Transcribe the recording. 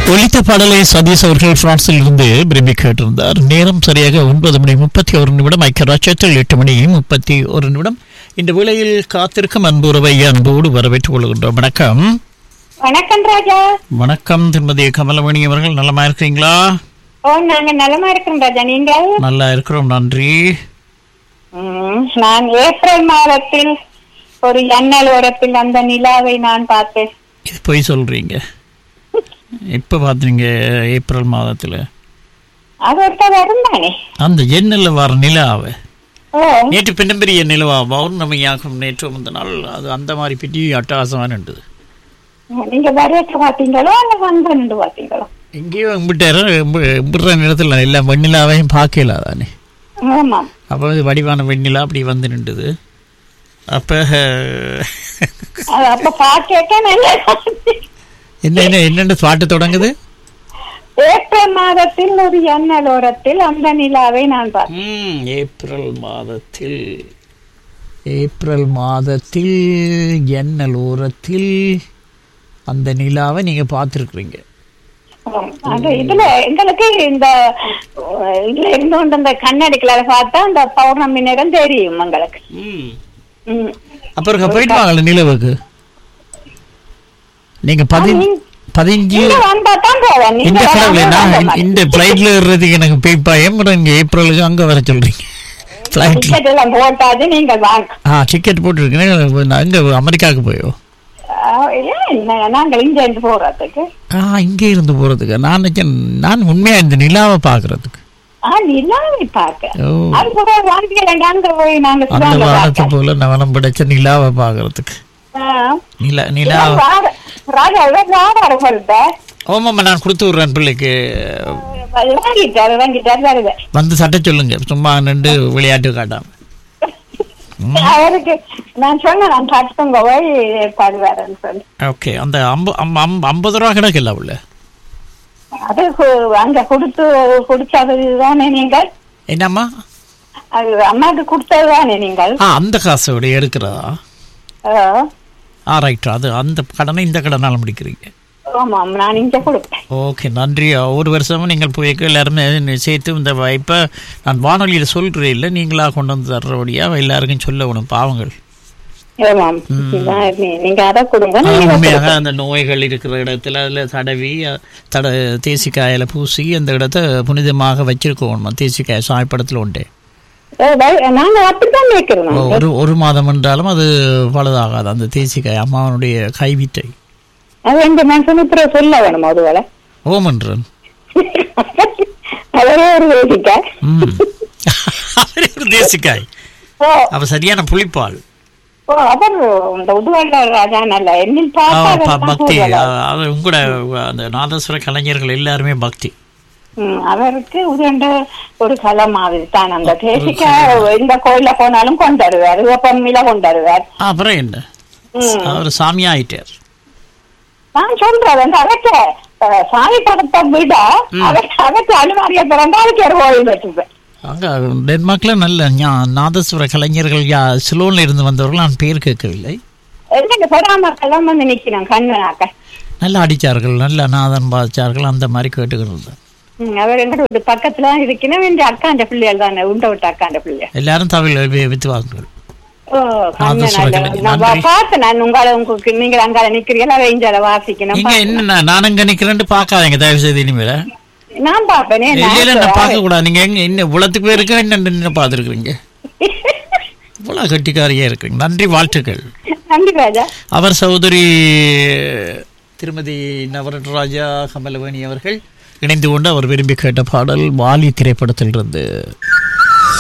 ஒலித்த பாடலை சதீஷ் அவர்கள் பிரான்சில் இருந்து விரும்பி கேட்டிருந்தார் நேரம் சரியாக ஒன்பது மணி முப்பத்தி ஒரு நிமிடம் ஐக்கிய ராஜ்யத்தில் எட்டு மணி முப்பத்தி ஒரு நிமிடம் இந்த வேளையில் காத்திருக்கும் அன்புறவை அன்போடு வரவேற்றுக் கொள்கின்றோம் வணக்கம் வணக்கம் ராஜா வணக்கம் திருமதி கமலமணி அவர்கள் நலமா இருக்கிறீங்களா ஓ நாங்க நலமா இருக்கிறோம் ராஜா நீங்கள் நல்லா இருக்கிறோம் நன்றி ம், நான் ஏப்ரல் மாதத்தில் ஒரு எண்ணல் ஓரத்தில் அந்த நிலாவை நான் பார்த்தேன் இது போய் சொல்றீங்க எப்ப பாத்தீங்க ஏப்ரல் மாதத்துல அது ஒருத்தர் இருந்தானே அந்த எண்ணில் வர நிலாவை ஓ நேற்று பின்னம்பெரிய நிலவா பௌர்ணமியாகும் நேற்று முந்த நாள் அது அந்த மாதிரி பெரிய அட்டகாசமான இருந்தது நீங்க வரவேற்று பார்த்தீங்களோ அல்ல வந்து நின்று பார்த்தீங்களோ எங்கேயோ எம்பிட்டாரு எம்பிடுற நேரத்தில் எல்லாம் வெண்ணிலாவையும் பார்க்கல தானே ஆமாம் அப்போ இது வடிவான வெண்ணிலா அப்படி வந்து நின்றுது அப்போ அது அப்ப பார்க்க நல்லா என்ன என்ன என்னென்ன பாட்டு தொடங்குது ஏப்ரல் மாதத்தில் ஒரு எண்ணல் ஓரத்தில் அந்த நிலாவை நான் பார்த்தேன் ம், ஏப்ரல் மாதத்தில் ஏப்ரல் மாதத்தில் எண்ணல் ஓரத்தில் அந்த நிலாவை நீங்க பார்த்துருக்குறீங்க ஆம். அது இதுல எங்களுக்கு இந்த அஹ், இதுல இருந்து கொண்டு இந்த கண்ணாடிக்குள்ள பார்த்தா அந்த பௌர்ணமி நேரம் தெரியும் எங்களுக்கு ம். அப்புறம் போயிட்டு வாங்கல நிலவுக்கு நீங்க பதி பதினஞ்சு நீங்க வந்தா தான் போவேன். நீங்க இந்த கடவுளே வராம நான் வர இந்த- மாட்டேன். இந்த பிளைட்ல ஏறுறதுக்கு எனக்கு போய் பயம் இங்க ஏப்ரலுக்கு அங்க வர சொல்றீங்க பிளைட்ல டிக்கெட் எல்லாம் போட்டாது நீங்க வாங்க ஆ டிக்கெட் போட்டுருக்கேன் அங்க அமெரிக்காவுக்கு போயோ அஹ், ஏன் என்ன, நாங்கள் இங்க இருந்து போறதுக்கு ஆ இங்கே இருந்து போறதுக்கு நான் நினைச்சேன் நான் உண்மையா இந்த நிலாவை பாக்குறதுக்கு ஆ நிலாவை பார்க்க ஓ அது கூட வாங்கிக்கலாம் அங்க போய் நாங்க அந்த சுதாங்க வானத்தை பார்க்க. போல நவனம் படைச்ச நிலாவை பாக்குறதுக்கு ஆ. நிலா நிலா இதான் ராஜா- ராஜா இவர் ராஜா உங்கள்ட்ட ஓமாம்மா நான் கொடுத்து விடுறேன் பிள்ளைக்கு வாங்கிட்டாரு வாங்கிட்டாரு வருது வந்து சட்டை சொல்லுங்க சும்மா நின்று விளையாட்டு காட்டாம அவருக்கு நான் சொன்னேன் நான் கட்டுங்க போய் தருவாருன்னு சொல்லி ஓகே அந்த ஐம்ப ஐம்ப- ஐம்ப- ஐம்பது ரூபா கிடக்கல உள்ள அது கு- அங்க கொடுத்து குடிச்சது தானே நீங்கள் என்னம்மா அது அம்மாக்கு கொடுத்தது தானே நீங்கள் ஆ அந்த காசோட எடுக்கிறதா ஆ, ஆ ரைட் அது அந்த கடனை இந்த கடனால முடிக்கிறீங்க ஆமாம் நான் இங்க கொடுப்பேன் ஓகே நன்றி ஒரு வருஷமும் நீங்கள் போய்க்க எல்லாருமே சேர்த்து இந்த வாய்ப்பை நான் வானொலியில் சொல்கிறேன் இல்லை நீங்களாக கொண்டு வந்து தர்றபடியா எல்லாருக்கும் சொல்லணும் பாவங்கள் ஆமாம் நான் நீ- நீங்க அதை கொடுங்க ஆ, நான் இதை உண்மையாக கொடுப்பேன். அந்த நோய்கள் இருக்கிற இடத்துல அதில் தடவி அ, தட தேசிக்காயில் பூசி அந்த இடத்த புனிதமாக வச்சிருக்கணும் தேசிக்காய் சாய்ப்படத்தில் உண்டு ஏ, வை- நாங்க அப்படித்தான் வைக்கிறோம் நாங்க. ஒரு ஒரு மாதம் என்றாலும் அது பழுதாகாது அந்த தேசிக்காய் அம்மாவனுடைய கைவிட்டை அது எங்க மனுஷன் இப்ப சொல்ல வேணும் அதுவேளை ஓமன்றன் அவரே ஒரு வேடிக்கை ம் அவரே ஒரு தேசிக்காய் ஓ அவ சரியான புளிப்பாள் ஓ அவர் இந்த உதுவாண்ட ராஜா நல்ல என்னில் அவ பார்த்தா ப- அவர்தான் பக்தி கூடுதலா. அவ- அவ உங்களோட அந்த நாதஸ்வர கலைஞர்கள் எல்லாருமே பக்தி ம், அவருக்கு உருண்ட ஒரு கலை மாதிரி தான் அந்த தேசிக்க இந்த கோயில்ல போனாலும் கொண்டு வருவார் வெப்பமில கொண்டு வருவார் ஆ, அப்புறம் என்ன ம். அவர் சாமியா ஆயிட்டார் நான் சொல்றேன் வந்து அவற்ற அஹ், சாமி படத்தை விட அவற்ற அவற்ற அலுமாரியை பிறந்தா அதுக்கு ஒரு கோயில் வச்சிருப்பேன் அங்க டென்மார்க்ல நல்ல ஞா- நாதஸ்வர கலைஞர்கள் யா சிலோன்ல இருந்து வந்தவர்கள் நான் பேர் கேட்கவில்லை எங்க பராமரிக்கெல்லாம் வந்து நிக்கிறேன் கண்ணனாக்க நல்லா அடிச்சார்கள் நல்ல நாதன் பாதிச்சார்கள் அந்த மாதிரி கேட்டுக்கிறது ம், அவர் எங்க வீட்டு பக்கத்துல தான் இருக்கணும் என் அக்காண்ட பிள்ளைகள் தானே உண்ட விட்ட அக்காண்ட பிள்ளைகள் எல்லாரும் தமிழ் வி- வித்துவார்கள் ஓ கண்ணன் நாதஸ்வர அந்த- கலைஞர். நான் நன்றி. பார்த்தேன் நான் உங்களை உங்களுக்கு நீங்க அங்கால நிக்கிறீங்களா வெஞ்சால வாசிக்கணும் நீங்க என்ன நான் எங்க நிக்கிறேன்னு பாக்காதீங்க தயவு செய்து இனிமேல நான் பாப்பேனே இல்ல என்ன பார்க்க கூடாது நீங்க எங்க என்ன இவ்வளவுக்கு பேருக்கு என்ன என்ன பாத்துருக்கீங்க இவ்வளவு கட்டிக்காரியா இருக்கீங்க நன்றி வாழ்த்துக்கள் நன்றி ராஜா அவர் சகோதரி திருமதி நவரட்ராஜா கமலவேணி அவர்கள் இணைந்து கொண்டு அவர் விரும்பி கேட்ட பாடல் வாலி திரைப்படத்திலிருந்து